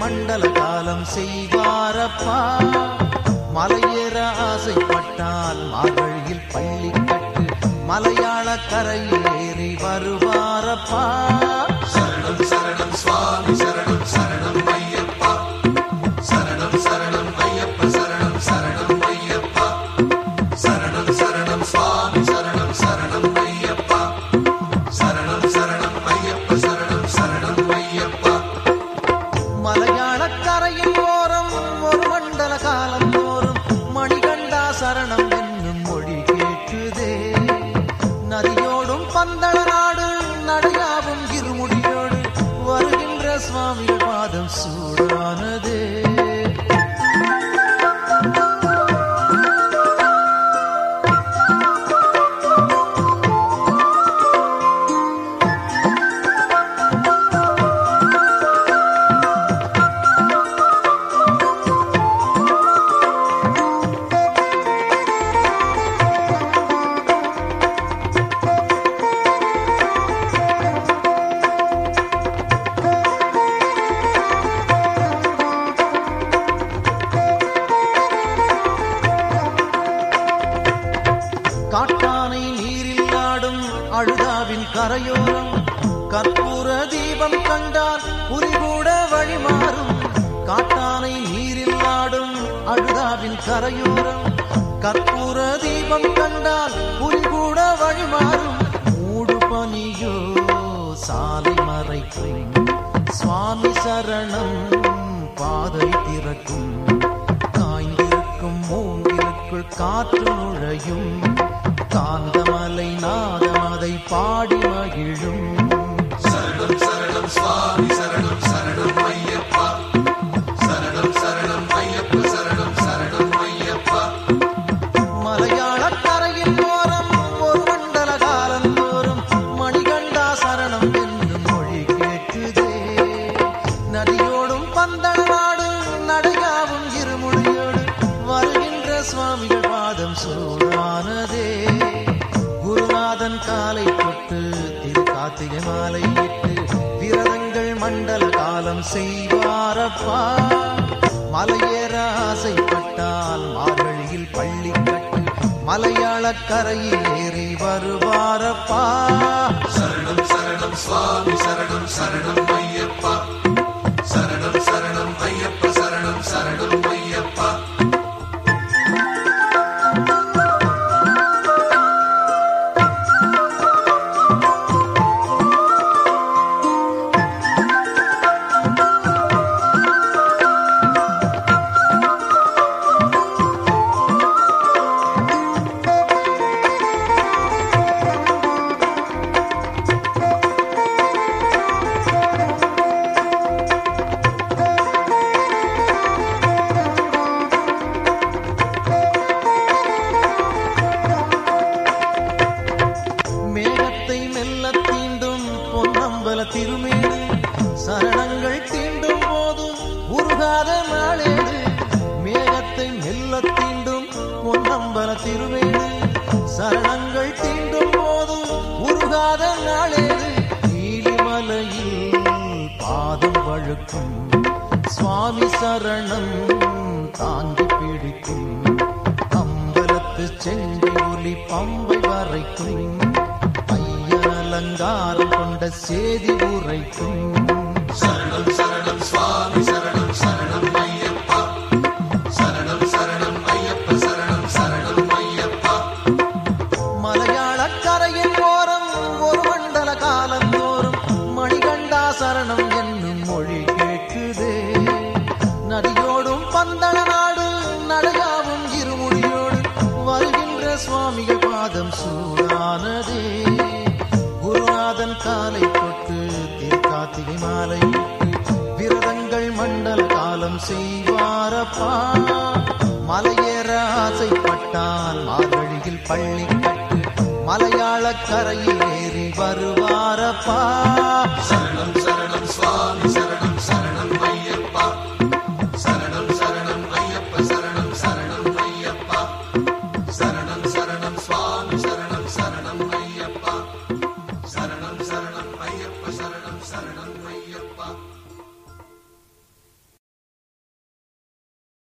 மண்டல காலம் செய்வாரப்பா மலையேற ஆசைப்பட்டால் மார்கழியில் பள்ளி கட்டு மலையாள கரையில் ஏறி வருவாரப்பா சரணம் சரணம் சுவாமி சரணம் சரணம் ஐயப்பா சரணம் சரணம் ஐயப்ப சரணம் சரணம் ஐயப்பா சரணம் சரணம் சுவாமி சரணம் சரணம் ஐயப்பா சரணம் சரணம் ஐயப்ப சரணம் சரணம் ஐயப்பா மலையாள கரையில் ஓரம் ஒரு மண்டல காலம் தோறும் மணிகண்டா சரணம் என்னும் மொழி கேட்குதே நதியோடும் பந்தள நாடு நடையாவும் இருமுடியோடு வருகின்ற சுவாமிகள் பாதம் சூடானதே காட்டானை நீரில் ஆடும் அழுதாவின் கரையோரம் கற்பூர தீபம் கண்டால் புரிகூட வழிமாறும் காட்டானை நீரில் ஆடும் அழுதாவின் கரையோரம் கற்பூர தீபம் கண்டால் புரிகூட வழிமாறும் மூடு பனியோ சாலை மறைக்கும் சுவாமி சரணம் பாதை திறக்கும் காய்ந்திருக்கும் மூங்கிலுக்குள் காற்று நுழையும் காந்தமலை நாதம் அதை பாடி மகிழும் சரணம் சரணம் சுவாமி சரணம் சரணம் ஐயப்பா சரணம் சரணம் ஐயப்ப சரணம் சரணம் ஐயப்பா மலையாள கரையில் ஓரம் ஒரு மண்டல காலம் தோறும் மணிகண்டா சரணம் என்னும் மொழி கேட்குதே நதியோடும் பந்தள நாடு நடையாவும் இருமுடியோடு வருகின்ற சுவாமிகள் பாதம் சூடானதே குருநாதன் காலை தொட்டு திரு கார்த்திகை மாலை இட்டு விரதங்கள் மண்டல காலம் செய்வாரப்பா மலையேற ஆசைப்பட்டால் மார்கழியில் பள்ளி கட்டு மலையாள கரையில் ஏறி வருவாரப்பா சரணம் சரணம் சுவாமி சரணம் சரணம் ஐயப்பா சரணம் சரணம் ஐயப்ப சரணம் சரணம் ஐயப்பா மேகத்தை மெல்ல தீண்டும் பொன்னம்பல திருமேடு சரணங்கள் தீண்டும் போதும் உருகாத நாளேடு மேகத்தை மெல்ல தீண்டும் பொன்னம்பல திருமேடு சரணங்கள் தீண்டும் போதும் உருகாத நாளேடு நீலிமலையில் பாதம் வழுக்கும் சுவாமி சரணம் தாங்கி பிடிக்கும் அம்பலத்து செங்கி ஒலி பம்பை வரைக்கும் ஐயன் அலங்காரம் கொண்ட சேதி உரைக்கும் சரணம் சரணம் சுவாமி சரணம் சரணம் ஐயப்பா சரணம் சரணம் ஐயப்ப சரணம் சரணம் ஐயப்பா மலையாள கரையின் ஓரம் ஒரு மண்டல காலம் தோறும் மணிகண்டா சரணம் என்னும் மொழி கேட்குதே நதியோடும் பந்தள நாடு நடையாவும் இருமுடியோடு வருகின்ற சுவாமிகள் பாதம் சூடானதே குருநாதன் காலை தொட்டு திருக்கார்த்திகை மாலை இட்டு விரதங்கள் மண்டல காலம் செய்வாரப்பா மலையேற ஆசைப்பட்டால் மார்கழியில் பள்ளி கட்டு மலையாள கரையில் ஏறி வருவாரப்பா சரணம் சரணம்